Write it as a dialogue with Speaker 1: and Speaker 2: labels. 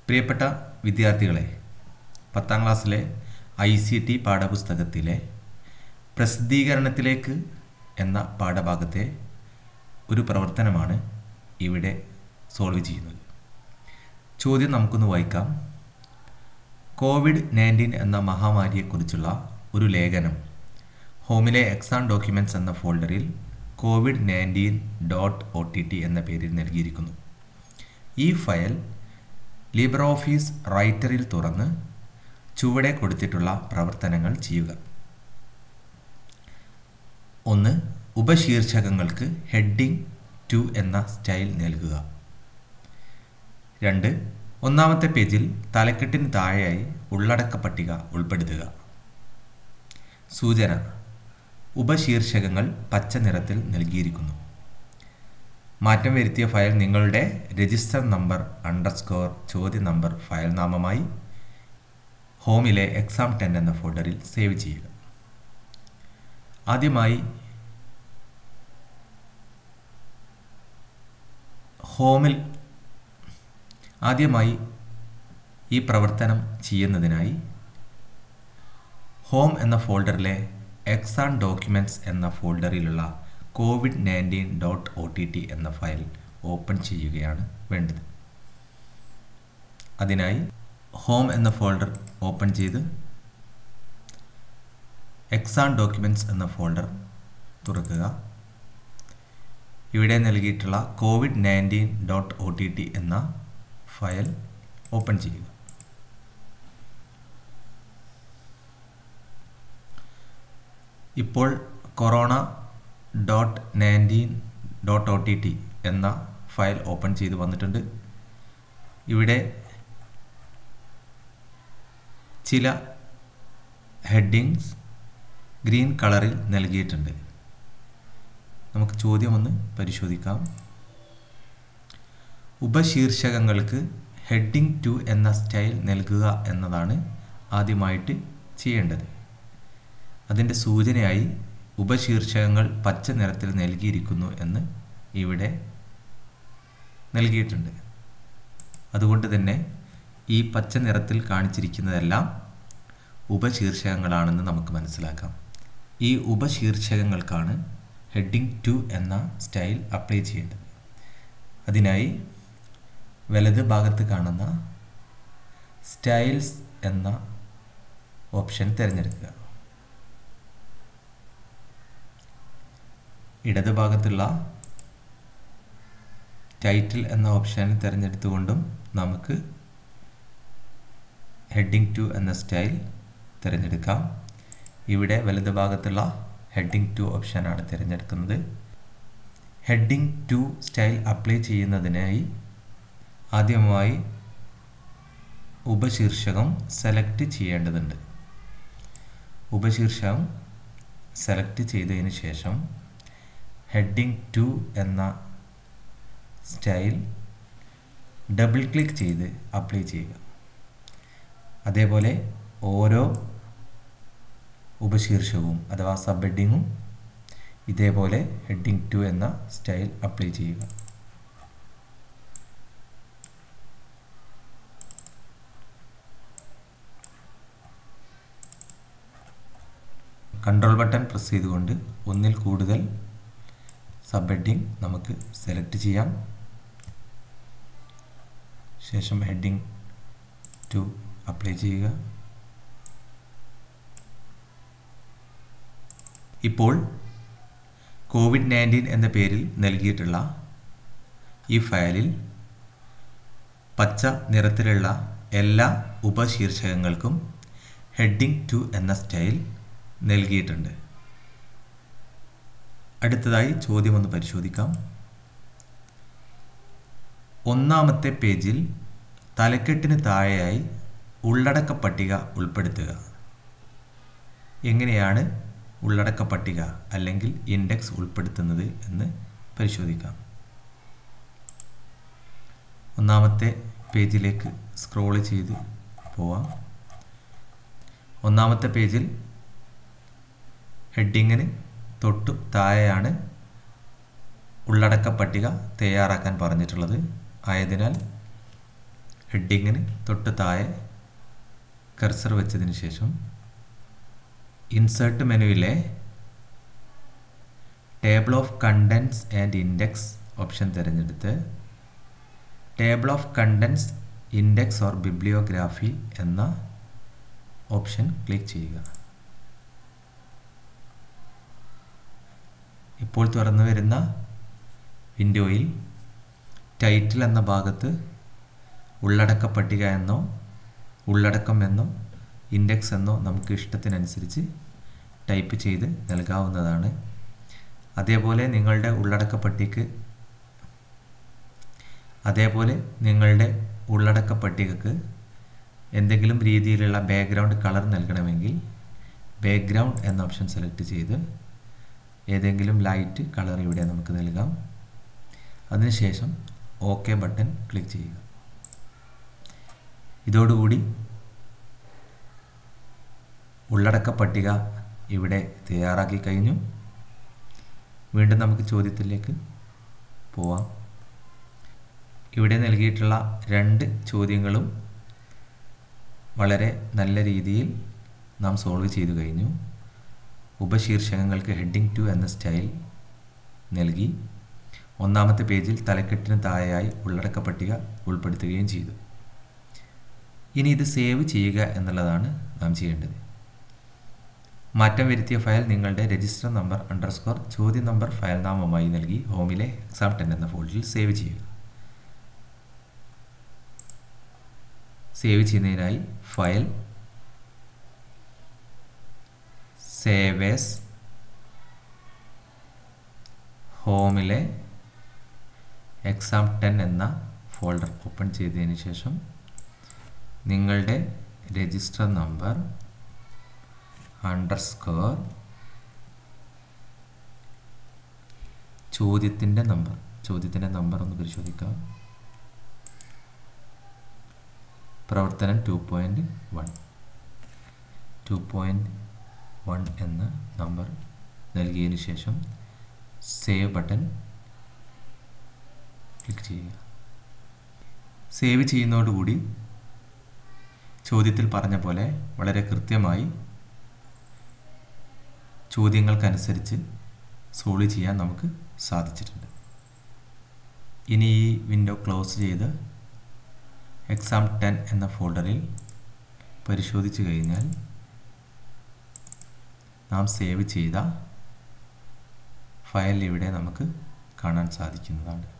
Speaker 1: പ്രിയപ്പെട്ട വിദ്യാർത്ഥികളെ പത്താം ക്ലാസ്സിലെ ഐ സി ടി പാഠപുസ്തകത്തിലെ പ്രസിദ്ധീകരണത്തിലേക്ക് എന്ന പാഠഭാഗത്തെ ഒരു പ്രവർത്തനമാണ് ഇവിടെ സോൾവ് ചെയ്യുന്നത് ചോദ്യം നമുക്കൊന്ന് വായിക്കാം കോവിഡ് നയൻറ്റീൻ എന്ന മഹാമാരിയെക്കുറിച്ചുള്ള ഒരു ലേഖനം ഹോമിലെ എക്സാം ഡോക്യുമെൻറ്റ്സ് എന്ന ഫോൾഡറിൽ COVID nineteen dot O T T എന്ന പേരിൽ നൽകിയിരിക്കുന്നു ഈ ഫയൽ ലിബ്രെ ഓഫീസ് റൈറ്ററിൽ തുറന്ന് ചുവടെ കൊടുത്തിട്ടുള്ള പ്രവർത്തനങ്ങൾ ചെയ്യുക ഒന്ന് ഉപശീർഷകങ്ങൾക്ക് ഹെഡിംഗ് ടു എന്ന സ്റ്റൈൽ നൽകുക രണ്ട് ഒന്നാമത്തെ പേജിൽ തലക്കെട്ടിന് താഴെയായി ഉള്ളടക്ക പട്ടിക ഉൾപ്പെടുത്തുക സൂചന ഉപശീർഷകങ്ങൾ പച്ച നിറത്തിൽ നൽകിയിരിക്കുന്നു മാറ്റം വരുത്തിയ ഫയൽ നിങ്ങളുടെ രജിസ്റ്റർ നമ്പർ അണ്ടർസ്കോർ ചോദ്യ നമ്പർ ഫയൽ നാമമായി ഹോമിലെ എക്സാം ടെൻ എന്ന ഫോൾഡറിൽ സേവ് ചെയ്യുക ആദ്യമായി ഹോമിൽ ആദ്യമായി ഈ പ്രവർത്തനം ചെയ്യുന്നതിനായി ഹോം എന്ന ഫോൾഡറിലെ എക്സാം ഡോക്യുമെൻറ്റ്സ് എന്ന ഫോൾഡറിലുള്ള COVID nineteen dot O T T എന്ന ഫയൽ ഓപ്പൺ ചെയ്യുകയാണ് വേണ്ടത് അതിനായി ഹോം എന്ന ഫോൾഡർ ഓപ്പൺ ചെയ്ത് എക്സാം ഡോക്യുമെൻറ്റ്സ് എന്ന ഫോൾഡർ തുറക്കുക ഇവിടെ നൽകിയിട്ടുള്ള COVID nineteen dot O T T എന്ന ഫയൽ ഓപ്പൺ ചെയ്യുക ഇപ്പോൾ corona dot nineteen dot O T T എന്ന ഫയൽ ഓപ്പൺ ചെയ്ത് വന്നിട്ടുണ്ട് ഇവിടെ ചില ഹെഡിങ്സ് ഗ്രീൻ കളറിൽ നൽകിയിട്ടുണ്ട് നമുക്ക് ചോദ്യം ഒന്ന് പരിശോധിക്കാം ഉപശീർഷകങ്ങൾക്ക് ഹെഡിങ് ടു എന്ന സ്റ്റൈൽ നൽകുക എന്നതാണ് ആദ്യമായിട്ട് ചെയ്യേണ്ടത് അതിൻ്റെ സൂചനയായി ഉപശീർഷകങ്ങൾ പച്ച നിറത്തിൽ നൽകിയിരിക്കുന്നു എന്ന് ഇവിടെ നൽകിയിട്ടുണ്ട് അതുകൊണ്ട് തന്നെ ഈ പച്ച നിറത്തിൽ കാണിച്ചിരിക്കുന്നതെല്ലാം ഉപശീർഷകങ്ങളാണെന്ന് നമുക്ക് മനസ്സിലാക്കാം ഈ ഉപശീർഷകങ്ങൾക്കാണ് ഹെഡിങ് ടു എന്ന സ്റ്റൈൽ അപ്ലൈ ചെയ്യേണ്ടത് അതിനായി വലത് ഭാഗത്ത് കാണുന്ന സ്റ്റൈൽസ് എന്ന ഓപ്ഷൻ തിരഞ്ഞെടുക്കുക ഇടത് ഭാഗത്തുള്ള ടൈറ്റിൽ എന്ന ഓപ്ഷൻ തിരഞ്ഞെടുത്തുകൊണ്ടും നമുക്ക് ഹെഡിങ് ടു എന്ന സ്റ്റൈൽ തിരഞ്ഞെടുക്കാം ഇവിടെ വലത് ഭാഗത്തുള്ള ഹെഡിങ് ടു ഓപ്ഷനാണ് തിരഞ്ഞെടുക്കുന്നത് ഹെഡിങ് ടു സ്റ്റൈൽ അപ്ലൈ ചെയ്യുന്നതിനായി ആദ്യമായി ഉപശീർഷകം സെലക്ട് ചെയ്യേണ്ടതുണ്ട് ഉപശീർഷകം സെലക്ട് ചെയ്തതിന് ശേഷം ഹെഡിങ് ടു എന്ന സ്റ്റൈൽ ഡബിൾ ക്ലിക്ക് ചെയ്ത് അപ്ലൈ ചെയ്യുക അതേപോലെ ഓരോ ഉപശീർഷകവും അഥവാ സബ് ഹെഡിങ്ങും ഇതേപോലെ ഹെഡിങ് ടു എന്ന സ്റ്റൈൽ അപ്ലൈ ചെയ്യുക കൺട്രോൾ ബട്ടൺ പ്രസ് ചെയ്തുകൊണ്ട് ഒന്നിൽ കൂടുതൽ സബ് ഹെഡിങ് നമുക്ക് സെലക്ട് ചെയ്യാം ശേഷം ഹെഡിങ് ടു അപ്ലൈ ചെയ്യുക ഇപ്പോൾ കോവിഡ് നയൻറ്റീൻ എന്ന പേരിൽ നൽകിയിട്ടുള്ള ഈ ഫയലിൽ പച്ച നിറത്തിലുള്ള എല്ലാ ഉപശീർഷകങ്ങൾക്കും ഹെഡിങ് ടു എന്ന സ്റ്റൈൽ നൽകിയിട്ടുണ്ട് അടുത്തതായി ചോദ്യം ഒന്ന് പരിശോധിക്കാം ഒന്നാമത്തെ പേജിൽ തലക്കെട്ടിന് താഴെയായി ഉള്ളടക്ക പട്ടിക ഉൾപ്പെടുത്തുക എങ്ങനെയാണ് ഉള്ളടക്ക പട്ടിക അല്ലെങ്കിൽ ഇൻഡെക്സ് ഉൾപ്പെടുത്തുന്നത് എന്ന് പരിശോധിക്കാം ഒന്നാമത്തെ പേജിലേക്ക് സ്ക്രോൾ ചെയ്ത് പോവാം ഒന്നാമത്തെ പേജിൽ ഹെഡിങ്ങിന് തൊട്ടു താഴെയാണ് ഉള്ളടക്ക പട്ടിക തയ്യാറാക്കാൻ പറഞ്ഞിട്ടുള്ളത് ആയതിനാൽ ഹെഡിങ്ങിന് തൊട്ട് താഴെ കർസർ വെച്ചതിന് ശേഷം ഇൻസേർട്ട് മെനുവിലെ table of contents and index option തിരഞ്ഞെടുത്ത് table of contents index or bibliography എന്ന ഓപ്ഷൻ ക്ലിക്ക് ചെയ്യുക ഇപ്പോൾ തുറന്നു വരുന്ന വിൻഡോയിൽ ടൈറ്റിൽ എന്ന ഭാഗത്ത് ഉള്ളടക്ക പട്ടിക എന്നോ ഉള്ളടക്കം എന്നോ ഇൻഡെക്സ് എന്നോ നമുക്ക് ഇഷ്ടത്തിനനുസരിച്ച് ടൈപ്പ് ചെയ്ത് നൽകാവുന്നതാണ് അതേപോലെ നിങ്ങളുടെ ഉള്ളടക്ക പട്ടികക്ക് അതേപോലെ നിങ്ങളുടെ ഉള്ളടക്ക പട്ടികക്ക് എന്തെങ്കിലും രീതിയിലുള്ള ബാക്ക്ഗ്രൗണ്ട് കളർ നൽകണമെങ്കിൽ ബാക്ക്ഗ്രൗണ്ട് എന്ന ഓപ്ഷൻ സെലക്ട് ചെയ്ത് ഏതെങ്കിലും ലൈറ്റ് കളർ ഇവിടെ നമുക്ക് നൽകാം അതിനുശേഷം ഓക്കെ ബട്ടൺ ക്ലിക്ക് ചെയ്യുക ഇതോടുകൂടി ഉള്ളടക്ക പട്ടിക ഇവിടെ തയ്യാറാക്കി കഴിഞ്ഞു വീണ്ടും നമുക്ക് ചോദ്യത്തിലേക്ക് പോവാം ഇവിടെ നൽകിയിട്ടുള്ള രണ്ട് ചോദ്യങ്ങളും വളരെ നല്ല രീതിയിൽ നാം സോൾവ് ചെയ്തു കഴിഞ്ഞു ഉപശീർഷകങ്ങൾക്ക് ഹെഡിങ് ടു എന്ന സ്റ്റൈൽ നൽകി ഒന്നാമത്തെ പേജിൽ തലക്കെട്ടിന് താഴെയായി ഉള്ളടക്ക പട്ടിക ഉൾപ്പെടുത്തുകയും ചെയ്തു ഇനി ഇത് സേവ് ചെയ്യുക എന്നുള്ളതാണ് നാം ചെയ്യേണ്ടത് മാറ്റം വരുത്തിയ ഫയൽ നിങ്ങളുടെ രജിസ്റ്റർ നമ്പർ അണ്ടർസ്കോർ ചോദ്യ നമ്പർ ഫയൽ നാമമായി നൽകി ഹോമിലെ എക്സാം ടെൻ എന്ന ഫോൾഡറിൽ സേവ് ചെയ്യുക സേവ് ചെയ്യുന്നതിനായി ഫയൽ സേവേസ് ഹോമിലെ എക്സാം ടെൻ എന്ന ഫോൾഡർ ഓപ്പൺ ചെയ്തതിന് ശേഷം നിങ്ങളുടെ രജിസ്റ്റർ നമ്പർ അണ്ടർസ്കോർ ചോദ്യത്തിൻ്റെ നമ്പർ ചോദ്യത്തിൻ്റെ നമ്പർ ഒന്ന് പരിശോധിക്കാം പ്രവർത്തനം two point one two point one എന്ന നമ്പർ നൽകിയതിന് ശേഷം സേവ് ബട്ടൺ ക്ലിക്ക് ചെയ്യുക സേവ് ചെയ്യുന്നതോടുകൂടി ചോദ്യത്തിൽ പറഞ്ഞ പോലെ വളരെ കൃത്യമായി ചോദ്യങ്ങൾക്കനുസരിച്ച് സോൾവ് ചെയ്യാൻ നമുക്ക് സാധിച്ചിട്ടുണ്ട് ഇനി ഈ വിൻഡോ ക്ലോസ് ചെയ്ത് എക്സാം ടെൻ എന്ന ഫോൾഡറിൽ പരിശോധിച്ച് കഴിഞ്ഞാൽ നാം സേവ് ചെയ്ത ഫയൽ ഇവിടെ നമുക്ക് കാണാൻ സാധിക്കുന്നതാണ്